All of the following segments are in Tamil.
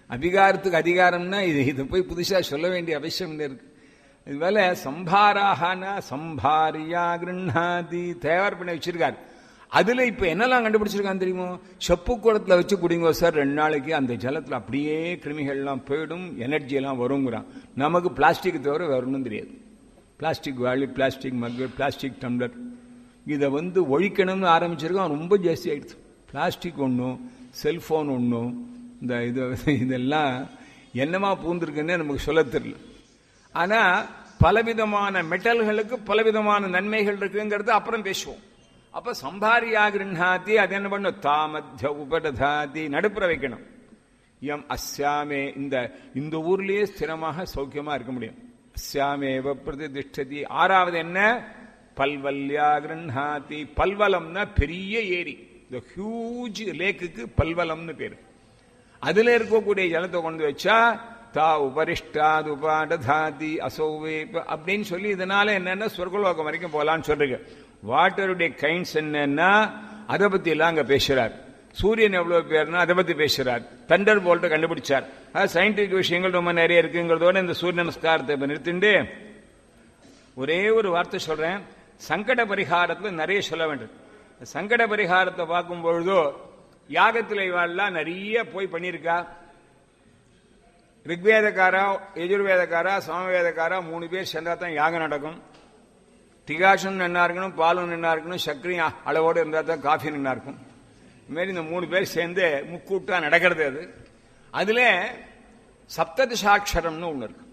அதிகாரத்துக்கு அதிகாரம்னா இது இதை போய் புதுசா சொல்ல வேண்டிய அவசியம் இல்லை இருக்கு இதுவேல சம்பாராகனா சம்பாரியா கிருண்ணாதி தயார் பண்ணி வச்சிருக்காரு அதுல இப்ப என்னெல்லாம் கண்டுபிடிச்சிருக்கான் தெரியுமோ செப்பு குளத்துல வச்சு குடிங்கோ சார் ரெண்டு நாளைக்கு அந்த ஜலத்துல அப்படியே கிருமிகள்லாம் போயிடும் எனர்ஜி எல்லாம் வருங்கிறான் நமக்கு பிளாஸ்டிக் தவிர வேற ஒன்றும் தெரியாது பிளாஸ்டிக் வாளி பிளாஸ்டிக் மக்கு பிளாஸ்டிக் டம்ளர் இதை வந்து ஒழிக்கணும்னு ஆரம்பிச்சிருக்கோம் ரொம்ப ஜாஸ்தி ஆயிடுச்சு பிளாஸ்டிக் ஒன்றும் செல்போன் ஒன்றும் இந்த இது இதெல்லாம் என்னமா பூந்திருக்குன்னு நமக்கு சொல்ல தெரியல ஆனா பலவிதமான மெட்டல்களுக்கு பலவிதமான நன்மைகள் இருக்குங்கிறது அப்புறம் பேசுவோம் அப்ப சம்பாரியா கிருண்ணாத்தி அது என்ன பண்ணும் தாமத்திய உபடதாதி நடுப்புற வைக்கணும் எம் அஸ்யாமே இந்த இந்த ஊர்லயே ஸ்திரமாக சௌக்கியமா இருக்க முடியும் அஸ்யாமேவ பிரதிஷ்டதி ஆறாவது என்ன பல்வல்யா கிருண்ணாதி பல்வலம்னா பெரிய ஏரி இந்த ஹியூஜ் லேக்குக்கு பல்வலம்னு பேரு அதுல இருக்கக்கூடிய ஜலத்தை கொண்டு வச்சா தா உபரிஷ்டாது உபாடதாதி அசௌவே அப்படின்னு சொல்லி இதனால என்னன்னா சொர்க்கலோகம் வரைக்கும் போலான்னு சொல்றீங்க வாட்டருடைய கைண்ட்ஸ் என்னன்னா அதை பத்தி எல்லாம் அங்க பேசுறார் சூரியன் எவ்வளவு பேர்னா அதை பத்தி பேசுறார் தண்டர் போல்ட்ட கண்டுபிடிச்சார் சயின்டிபிக் விஷயங்கள் ரொம்ப நிறைய இருக்குங்கிறதோட இந்த சூரிய நமஸ்காரத்தை இப்ப நிறுத்திண்டு ஒரே ஒரு வார்த்தை சொல்றேன் சங்கட பரிகாரத்துல நிறைய சொல்ல வேண்டும் சங்கட பரிகாரத்தை பார்க்கும் பொழுதோ யாகத்தில் இவாள்லாம் நிறைய போய் பண்ணியிருக்கா ரிக்வேதக்காரா எஜுர்வேதக்காரா சமவேதக்காரா மூணு பேர் சேர்ந்தா தான் யாகம் நடக்கும் திகாஷம் நின்னா இருக்கணும் பாலும் நின்னா இருக்கணும் சர்க்கரையும் அளவோடு இருந்தால் தான் காஃபி நின்னா இருக்கும் இதுமாரி இந்த மூணு பேர் சேர்ந்து முக்கூட்டா நடக்கிறது அது அதுல சப்ததிசாட்சரம்னு ஒன்று இருக்கு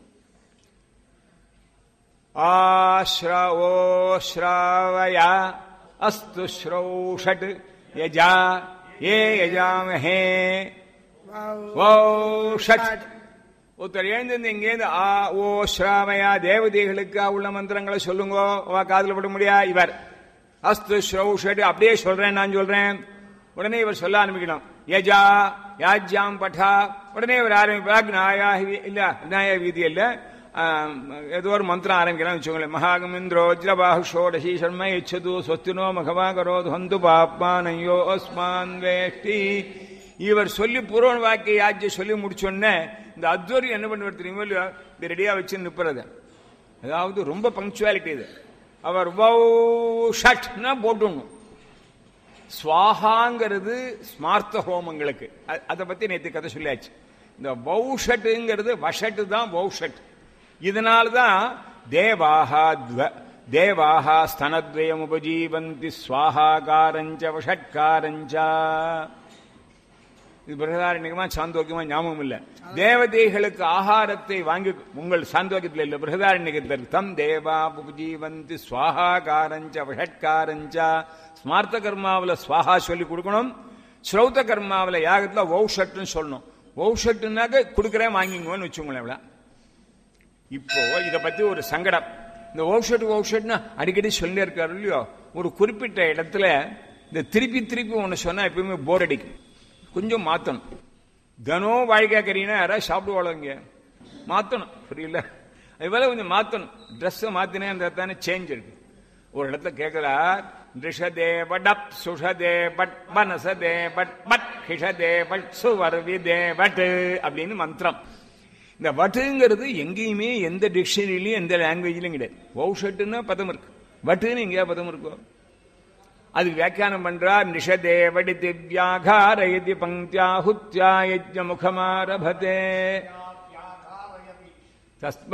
ஆஸ்ரவோ ஸ்ராவயா அஸ்து ஸ்ரௌஷட் யஜா ஏ யஜாமஹே ஓ ஷட் ஒருத்தர் எழுந்திருந்து இங்கேருந்து ஆ ஓ ஸ்ராமயா தேவதைகளுக்கு உள்ள மந்திரங்களை சொல்லுங்க அவ காதுல பட முடியா இவர் அஸ்து ஸ்ரௌஷட் அப்படியே சொல்றேன் நான் சொல்றேன் உடனே இவர் சொல்ல ஆரம்பிக்கணும் யஜா யாஜ்யாம் பட்டா உடனே இவர் ஆரம்பிப்பார் நாயா இல்ல நாய வீதி இல்ல ஏதோ ஒரு மந்திரம் ஆரம்பிக்கலாம் வச்சுக்கோங்களேன் மகாகமிந்திரோ வஜ்ரபாஹு ஷோடசி சர்ம இச்சது சொத்தினோ மகவா கரோத் ஹந்து பாப்மானையோ அஸ்மான் வேஷ்டி இவர் சொல்லி பூர்வ வாக்கிய யாஜ்ய சொல்லி முடிச்சோடனே இந்த அத்வரி என்ன பண்ணுவார் தெரியுமோ இல்லையோ இது ரெடியா வச்சு நிற்பறது அதாவது ரொம்ப பங்க்சுவாலிட்டி இது அவர் வௌ ஷட்னா போட்டுடணும் ஸ்வாஹாங்கிறது ஸ்மார்த்த ஹோமங்களுக்கு அதை பத்தி நேற்று கதை சொல்லியாச்சு இந்த வௌஷட்டுங்கிறது வஷட்டு தான் வௌஷட் இதனால்தான் தேவாகா தேவாகா ஸ்தனத்வயம் உபஜீவந்தி ஸ்வாஹாகாரஞ்ச வஷட்காரஞ்சா இது பிரகதாரண்யமா சாந்தோக்கியமா ஞாபகம் இல்ல தேவதைகளுக்கு ஆகாரத்தை வாங்கி உங்கள் சாந்தோக்கியத்தில் இல்ல பிரகதாரண்யத்தில் தம் தேவா உபஜீவந்தி ஸ்வாஹாகாரஞ்ச வஷட்காரஞ்சா ஸ்மார்த்த கர்மாவில் ஸ்வாஹா சொல்லி கொடுக்கணும் ஸ்ரௌத்த கர்மாவில் யாகத்தில் வௌஷட்னு சொல்லணும் வௌஷட்டுனாக்க கொடுக்குறேன் வாங்கிங்கன்னு வச்சுங்களேன் இப்போ இதை பத்தி ஒரு சங்கடம் இந்த ஓஷட் ஓஷட்னு அடிக்கடி சொல்லி இருக்காரு இல்லையோ ஒரு குறிப்பிட்ட இடத்துல இந்த திருப்பி திருப்பி ஒன்று சொன்னா எப்பயுமே போர் அடிக்கும் கொஞ்சம் மாத்தணும் தினம் வாழ்க்கை கறினா யாராவது சாப்பிடுவாங்க மாத்தணும் புரியல அதுபோல கொஞ்சம் மாத்தணும் ட்ரெஸ் மாத்தினே அந்த தானே சேஞ்ச் இருக்கு ஒரு இடத்துல கேட்கிறார் ரிஷதே பட் சுஷதே பட் மனசதே பட் பட் ஹிஷதே பட் சுவர்விதே பட் அப்படின்னு மந்திரம் இந்த வட்டுங்கிறது எங்கேயுமே எந்த டிக்ஷனரியிலையும் எந்த லாங்குவேஜ்லையும் கிடையாது வௌஷட்டுன்னா பதம் இருக்கு வட்டுன்னு எங்கேயா பதம் இருக்கும் அதுக்கு வியாக்கியானம் பண்றார் நிஷதே வடி திவ்யாகாரயதி பங்கியாஹுத்யா யஜ்ஞ முகமாரபதே தஸ்மா